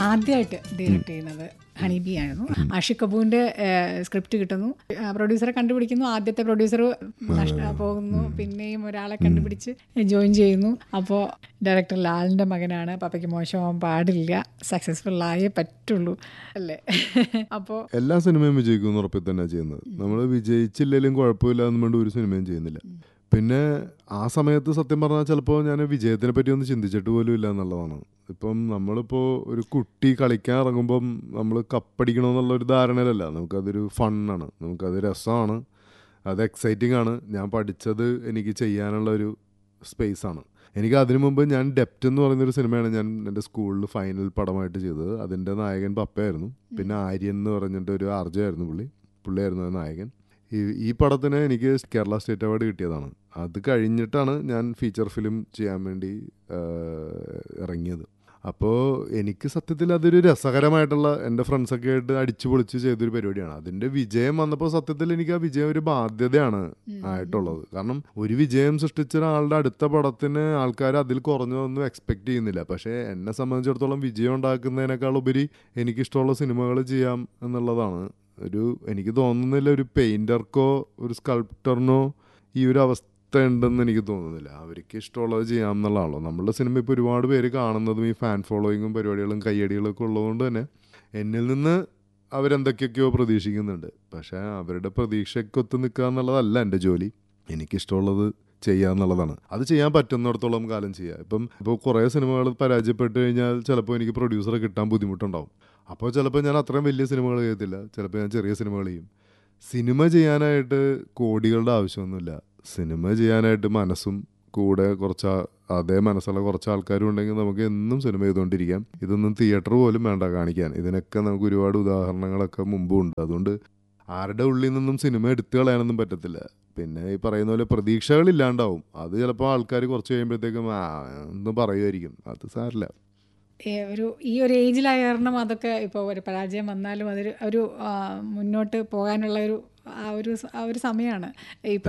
ആദ്യമായിട്ട് ഡയറക്റ്റ് ചെയ്യുന്നത് honey bee ആയിരുന്നു ആഷിഖ് കപൂറിന്റെ സ്ക്രിപ്റ്റ് കിട്ടുന്നു പ്രൊഡ്യൂസറെ കണ്ടുപിടിക്കുന്നു ആദ്യത്തെ പ്രൊഡ്യൂസർ നഷ്ട പോകുന്നു പിന്നെയും ഒരാളെ കണ്ടുപിടിച്ച് ജോയിൻ ചെയ്യുന്നു അപ്പോൾ ഡയറക്ടർ ലാലിന്റെ മകനാണ് പപ്പയ്ക്ക് മോശമാവാൻ പാടില്ല സക്സസ്ഫുൾ ആയേ പറ്റുള്ളൂ അല്ലേ അപ്പോൾ എല്ലാ സിനിമയും വിജയിക്കും ഉറപ്പിൽ തന്നെ ചെയ്യുന്നത് നമ്മൾ വിജയിച്ചില്ലെങ്കിലും കുഴപ്പമില്ല എന്ന് വേണ്ടി ഒരു സിനിമയും ചെയ്യുന്നില്ല പിന്നെ ആ സമയത്ത് സത്യം പറഞ്ഞാൽ ചിലപ്പോൾ ഞാൻ വിജയത്തിനെ പറ്റി ഒന്ന് ചിന്തിച്ചിട്ട് പോലും ഇല്ല എന്നുള്ളതാണ് ഇപ്പം നമ്മളിപ്പോൾ ഒരു കുട്ടി കളിക്കാൻ ഇറങ്ങുമ്പം നമ്മൾ കപ്പടിക്കണമെന്നുള്ള ഒരു ധാരണയിലല്ല നമുക്കതൊരു ഫണ്ണാണ് നമുക്കത് രസമാണ് അത് എക്സൈറ്റിംഗ് ആണ് ഞാൻ പഠിച്ചത് എനിക്ക് ചെയ്യാനുള്ള ഒരു സ്പേസ് ആണ് എനിക്ക് അതിനു മുമ്പ് ഞാൻ ഡെപ്റ്റ് എന്ന് പറയുന്ന ഒരു സിനിമയാണ് ഞാൻ എൻ്റെ സ്കൂളിൽ ഫൈനൽ പടമായിട്ട് ചെയ്തത് അതിൻ്റെ നായകൻ പപ്പയായിരുന്നു പിന്നെ ആര്യൻ എന്ന് പറഞ്ഞിട്ട് ഒരു ആർജയായിരുന്നു പുള്ളി പുള്ളിയായിരുന്നു ആ നായകൻ ഈ ഈ പടത്തിന് എനിക്ക് കേരള സ്റ്റേറ്റ് അവാർഡ് കിട്ടിയതാണ് അത് കഴിഞ്ഞിട്ടാണ് ഞാൻ ഫീച്ചർ ഫിലിം ചെയ്യാൻ വേണ്ടി ആ, ഇറങ്ങിയത് അപ്പോൾ എനിക്ക് സത്യത്തിൽ അതൊരു രസകരമായിട്ടുള്ള എൻ്റെ ഫ്രണ്ട്സൊക്കെ ആയിട്ട് അടിച്ചു പൊളിച്ച് ചെയ്തൊരു പരിപാടിയാണ് അതിൻ്റെ വിജയം വന്നപ്പോൾ സത്യത്തിൽ എനിക്ക് ആ വിജയം ഒരു ബാധ്യതയാണ് ആയിട്ടുള്ളത് കാരണം ഒരു വിജയം സൃഷ്ടിച്ച ഒരാളുടെ അടുത്ത പടത്തിന് ആൾക്കാർ അതിൽ കുറഞ്ഞതൊന്നും എക്സ്പെക്ട് ചെയ്യുന്നില്ല പക്ഷേ എന്നെ സംബന്ധിച്ചിടത്തോളം വിജയം ഉണ്ടാക്കുന്നതിനേക്കാൾ ഉപരി എനിക്കിഷ്ടമുള്ള സിനിമകൾ ചെയ്യാം എന്നുള്ളതാണ് ഒരു എനിക്ക് തോന്നുന്നില്ല ഒരു പെയിൻറ്റർക്കോ ഒരു സ്കൾപ്റ്ററിനോ ഈ ഒരു അവസ്ഥ ഉണ്ടെന്ന് എനിക്ക് തോന്നുന്നില്ല അവർക്ക് ഇഷ്ടമുള്ളത് ചെയ്യാം എന്നുള്ളതാണല്ലോ നമ്മളുടെ സിനിമ ഇപ്പോൾ ഒരുപാട് പേര് കാണുന്നതും ഈ ഫാൻ ഫോളോയിങ്ങും പരിപാടികളും കയ്യടികളൊക്കെ ഉള്ളതുകൊണ്ട് തന്നെ എന്നിൽ നിന്ന് അവരെന്തൊക്കെയൊക്കെയോ പ്രതീക്ഷിക്കുന്നുണ്ട് പക്ഷേ അവരുടെ പ്രതീക്ഷയ്ക്കൊത്ത് നിൽക്കുക എന്നുള്ളതല്ല എൻ്റെ ജോലി എനിക്കിഷ്ടമുള്ളത് ചെയ്യുക എന്നുള്ളതാണ് അത് ചെയ്യാൻ പറ്റുന്നിടത്തോളം കാലം ചെയ്യുക ഇപ്പം ഇപ്പോൾ കുറേ സിനിമകൾ പരാജയപ്പെട്ട് കഴിഞ്ഞാൽ ചിലപ്പോൾ എനിക്ക് പ്രൊഡ്യൂസറെ കിട്ടാൻ ബുദ്ധിമുട്ടുണ്ടാവും അപ്പോൾ ചിലപ്പോൾ ഞാൻ അത്രയും വലിയ സിനിമകൾ ചെയ്യത്തില്ല ചിലപ്പോൾ ഞാൻ ചെറിയ സിനിമകൾ ചെയ്യും സിനിമ ചെയ്യാനായിട്ട് കോടികളുടെ ആവശ്യമൊന്നുമില്ല സിനിമ ചെയ്യാനായിട്ട് മനസ്സും കൂടെ കുറച്ച് ആ- അതേ മനസ്സുള്ള കുറച്ച് ആൾക്കാരും ഉണ്ടെങ്കിൽ നമുക്ക് എന്നും സിനിമ ചെയ്തുകൊണ്ടിരിക്കാം ഇതൊന്നും തിയേറ്റർ പോലും വേണ്ട കാണിക്കാൻ ഇതിനൊക്കെ നമുക്ക് ഒരുപാട് ഉദാഹരണങ്ങളൊക്കെ മുമ്പും ഉണ്ട് അതുകൊണ്ട് ആരുടെ ഉള്ളിൽ നിന്നും സിനിമ എടുത്തു കളയാനൊന്നും പറ്റത്തില്ല പിന്നെ ഈ പറയുന്ന പോലെ പ്രതീക്ഷകളില്ലാണ്ടാവും അത് ചിലപ്പോൾ ആൾക്കാർ കുറച്ച് കഴിയുമ്പോഴത്തേക്കും ആ എന്ന് പറയുമായിരിക്കും അത് സാരില്ല ഏ, ഒരു ഈ ഒരു ഏജിലായ കാരണം അതൊക്കെ ഇപ്പോൾ ഒരു പരാജയം വന്നാലും അതൊരു ഒരു ആ, മുന്നോട്ട് പോകാനുള്ള ഒരു ആ ഒരു സ- ആ ഒരു സമയമാണ് ഇപ്പോൾ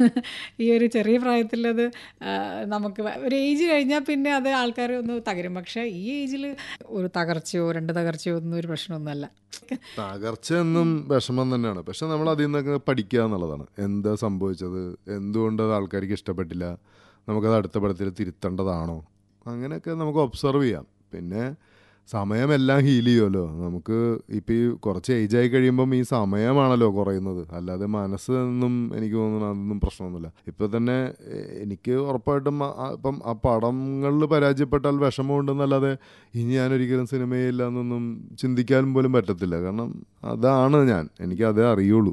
ഈ ഒരു ചെറിയ പ്രായത്തിലത് ആ, നമുക്ക് വ- ഒരു ഏജ് കഴിഞ്ഞാൽ പിന്നെ അത് ആൾക്കാർ ഒന്ന് തകരും പക്ഷേ ഈ ഏജിൽ ഒരു തകർച്ചയോ രണ്ട് തകർച്ചയോ ഒന്നും ഒരു പ്രശ്നമൊന്നുമല്ല തകർച്ച എന്നും വിഷമം തന്നെയാണ് പക്ഷെ നമ്മൾ അതിൽ നിന്നൊക്കെ പഠിക്കുക എന്നുള്ളതാണ് എന്താ സംഭവിച്ചത് എന്തുകൊണ്ട് അത് ആൾക്കാർക്ക് ഇഷ്ടപ്പെട്ടില്ല നമുക്കത് അടുത്ത പടത്തിൽ തിരുത്തേണ്ടതാണോ അങ്ങനെയൊക്കെ നമുക്ക് ഒബ്സർവ് ചെയ്യാം പിന്നെ സമയമെല്ലാം ഹീൽ ചെയ്യുമല്ലോ നമുക്ക് ഇപ്പം ഈ കുറച്ച് ഏജ് ആയി കഴിയുമ്പം ഈ സമയമാണല്ലോ കുറയുന്നത് അല്ലാതെ മനസ്സ് ഒന്നും എനിക്ക് തോന്നുന്നു അതൊന്നും പ്രശ്നമൊന്നുമില്ല ഇപ്പം തന്നെ എ- എനിക്ക് ഉറപ്പായിട്ടും ആ- ആ- ഇപ്പം ആ പടങ്ങളിൽ പരാജയപ്പെട്ടാൽ വിഷമമുണ്ടെന്നല്ലാതെ ഇനി ഞാൻ ഒരിക്കലും സിനിമയില്ല എന്നൊന്നും ചിന്തിക്കാനും പോലും പറ്റത്തില്ല കാരണം അതാണ് ഞാൻ എനിക്ക് അതേ അറിയുള്ളൂ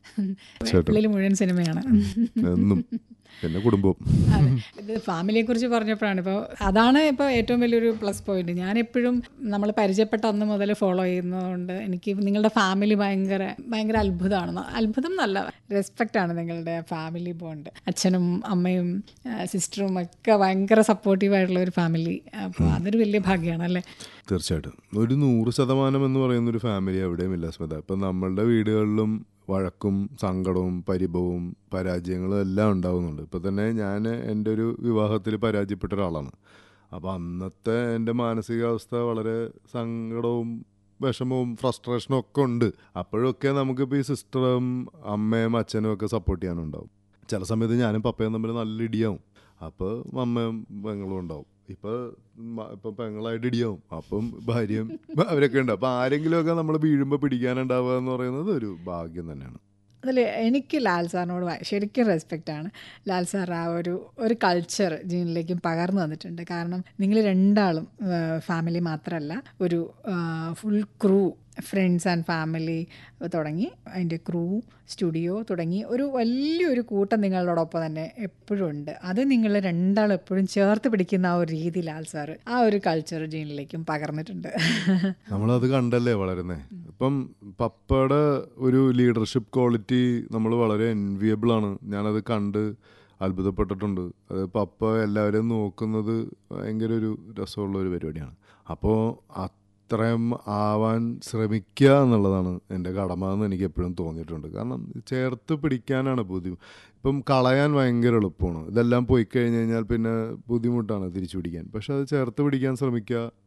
ചേട്ടാ ഉള്ളിൽ മുഴുവൻ സിനിമയാണ് എന്നും പിന്നെ കുടുംബവും അതെ. ഇത് ഫാമിലിയെ കുറിച്ച് പറഞ്ഞപ്പോഴാണ് ഇപ്പോൾ അതാണ് ഇപ്പോൾ ഏറ്റവും വലിയൊരു പ്ലസ് പോയിന്റ് ഞാൻ എപ്പോഴും നമ്മൾ പരിചയപ്പെട്ട അന്ന് മുതൽ ഫോളോ ചെയ്യുന്നതുകൊണ്ട് എനിക്ക് നിങ്ങളുടെ ഫാമിലി ഭയങ്കര ഭയങ്കര അത്ഭുതമാണ് അത്ഭുതം എന്നല്ല റെസ്പെക്റ്റ് ആണ് നിങ്ങളുടെ ഫാമിലി ബോണ്ട് അച്ഛനും അമ്മയും സിസ്റ്ററും ഒക്കെ ഭയങ്കര സപ്പോർട്ടീവായിട്ടുള്ള ഒരു ഫാമിലി അപ്പോൾ അതൊരു വലിയ ഭാഗ്യമാണ് അല്ലേ തീർച്ചയായിട്ടും ഒരു നൂറ് ശതമാനം എന്ന് പറയുന്ന ഒരു ഫാമിലി എവിടെയും ഇല്ല സ്മിത ഇപ്പം നമ്മളുടെ വീടുകളിലും വഴക്കും സങ്കടവും പരിഭവവും പരാജയങ്ങളും എല്ലാം ഉണ്ടാകുന്നുണ്ട് ഇപ്പം തന്നെ ഞാൻ എൻ്റെ ഒരു വിവാഹത്തിൽ പരാജയപ്പെട്ട ഒരാളാണ് അപ്പോൾ അന്നത്തെ എൻ്റെ മാനസികാവസ്ഥ വളരെ സങ്കടവും വിഷമവും ഫ്രസ്ട്രേഷനും ഒക്കെ ഉണ്ട് അപ്പോഴൊക്കെ നമുക്കിപ്പോൾ ഈ സിസ്റ്ററും അമ്മയും അച്ഛനും ഒക്കെ സപ്പോർട്ട് ചെയ്യാനുണ്ടാവും ചില സമയത്ത് ഞാനും പപ്പയും തമ്മിൽ നല്ല ഇടിയാവും അപ്പോൾ അമ്മയും പെങ്ങളും ഉണ്ടാവും ഇപ്പൊ മ- ഇപ്പൊ പെങ്ങളായിട്ട് ഇടിയാവും അപ്പം ഭാര്യയും അവരൊക്കെ ഉണ്ട് അപ്പൊ ആരെങ്കിലുമൊക്കെ നമ്മൾ വീഴുമ്പോൾ പിടിക്കാനുണ്ടാവുക എന്ന് പറയുന്നത് ഒരു ഭാഗ്യം തന്നെയാണ് അതിൽ എനിക്ക് ലാൽ സാറിനോട് ഭയ- ശരിക്കും റെസ്പെക്റ്റ് ആണ് ലാൽ സാർ ആ ഒരു ഒരു കൾച്ചർ ജീനിലേക്കും പകർന്നു തന്നിട്ടുണ്ട് കാരണം നിങ്ങൾ രണ്ടാളും ഫാമിലി മാത്രമല്ല ഒരു full crew friends and family തുടങ്ങി അതിൻ്റെ ക്രൂ സ്റ്റുഡിയോ തുടങ്ങി ഒരു വലിയൊരു കൂട്ടം നിങ്ങളോടൊപ്പം തന്നെ എപ്പോഴും ഉണ്ട് അത് നിങ്ങൾ രണ്ടാളും എപ്പോഴും ചേർത്ത് പിടിക്കുന്ന ആ ഒരു രീതി ലാൽ സാറ് ആ ഒരു കൾച്ചർ ജീനിലേക്കും പകർന്നിട്ടുണ്ട് നമ്മളത് കണ്ടല്ലേ വളരുന്നേ ഇപ്പം പപ്പയുടെ ഒരു ലീഡർഷിപ്പ് ക്വാളിറ്റി നമ്മൾ വളരെ എൻവിയബിൾ ആണ് ഞാനത് കണ്ട് അത്ഭുതപ്പെട്ടിട്ടുണ്ട് അത് പപ്പ എല്ലാവരെയും നോക്കുന്നത് ഭയങ്കര ഒരു രസമുള്ള ഒരു പരിപാടിയാണ് അപ്പോൾ അത്രയും ആവാൻ ശ്രമിക്കുക എന്നുള്ളതാണ് എൻ്റെ കടമ എന്ന് എനിക്ക് എപ്പോഴും തോന്നിയിട്ടുണ്ട് കാരണം ചേർത്ത് പിടിക്കാനാണ് ബുദ്ധിമുട്ട് ഇപ്പം കളയാൻ ഭയങ്കര എളുപ്പമാണ് ഇതെല്ലാം പോയി കഴിഞ്ഞ് കഴിഞ്ഞാൽ പിന്നെ ബുദ്ധിമുട്ടാണ് തിരിച്ചു പിടിക്കാൻ പക്ഷെ അത് ചേർത്ത് പിടിക്കാൻ ശ്രമിക്കുക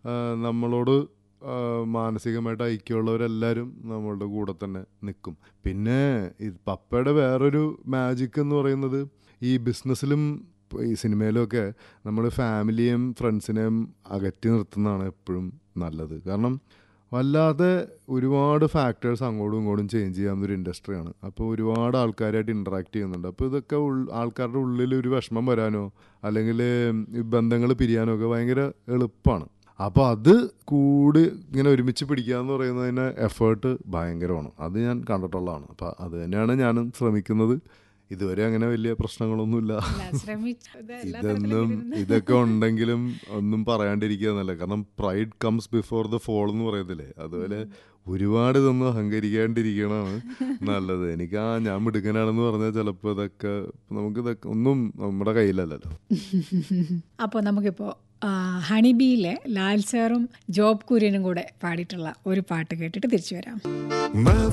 ആ, നമ്മളോട് ആ, മാനസികമായിട്ട് ഐക്യമുള്ളവരെല്ലാവരും നമ്മളുടെ കൂടെ തന്നെ നിൽക്കും പിന്നെ ഇത് പപ്പയുടെ വേറൊരു മാജിക് എന്ന് പറയുന്നത് ഈ ബിസിനസ്സിലും ഈ സിനിമയിലും ഒക്കെ നമ്മൾ ഫാമിലിയെയും ഫ്രണ്ട്സിനെയും അകറ്റി നിർത്തുന്നതാണ് എപ്പോഴും നല്ലത് കാരണം വല്ലാതെ ഒരുപാട് ഫാക്ടേഴ്സ് അങ്ങോട്ടും ഇങ്ങോട്ടും ചേഞ്ച് ചെയ്യാവുന്ന ഒരു ഇൻഡസ്ട്രിയാണ് അപ്പോൾ ഒരുപാട് ആൾക്കാരായിട്ട് ഇൻട്രാക്ട് ചെയ്യുന്നുണ്ട് അപ്പോൾ ഇതൊക്കെ ഉൾ- ആൾക്കാരുടെ ഉള്ളിൽ ഒരു വിഷമം വരാനോ അല്ലെങ്കിൽ ബന്ധങ്ങൾ പിരിയാനോ ഒക്കെ ഭയങ്കര എളുപ്പമാണ് അപ്പോൾ അത് കൂടി ഇങ്ങനെ ഒരുമിച്ച് പിടിക്കുക എന്ന് പറയുന്നതിന് എഫേർട്ട് ഭയങ്കരമാണ് അത് ഞാൻ കണ്ടിട്ടുള്ളതാണ് അപ്പോൾ അത് തന്നെയാണ് ഞാനും ശ്രമിക്കുന്നത് ഇതുവരെ അങ്ങനെ വലിയ പ്രശ്നങ്ങളൊന്നുമില്ല അല്ല, ശ്രമിച്ചത് എല്ലാ ഇതൊന്നും തരത്തിലും ഇരുന്ന് ഇതൊക്കെ ഉണ്ടെങ്കിലും ഒന്നും പറയാണ്ടിരിക്കുക എന്നല്ല കാരണം pride comes before the fall എന്ന് പറയത്തില്ലേ അതുപോലെ ഒരുപാട് ഇതൊന്നും അഹങ്കരിക്കാണ്ടിരിക്കണതാണ് നല്ലത് എനിക്ക് ആ ഞാൻ മിടുക്കനാണെന്ന് പറഞ്ഞാൽ ചിലപ്പോൾ ഇതൊക്കെ നമുക്ക് ഇതൊക്കെ ഒന്നും നമ്മുടെ കയ്യിലല്ലല്ലോ അപ്പോൾ നമുക്കിപ്പോൾ ഹണിബിയിലെ ലാൽ സാറും ജോബ് കുര്യനും കൂടെ പാടിയിട്ടുള്ള ഒരു പാട്ട് കേട്ടിട്ട് തിരിച്ചു വരാം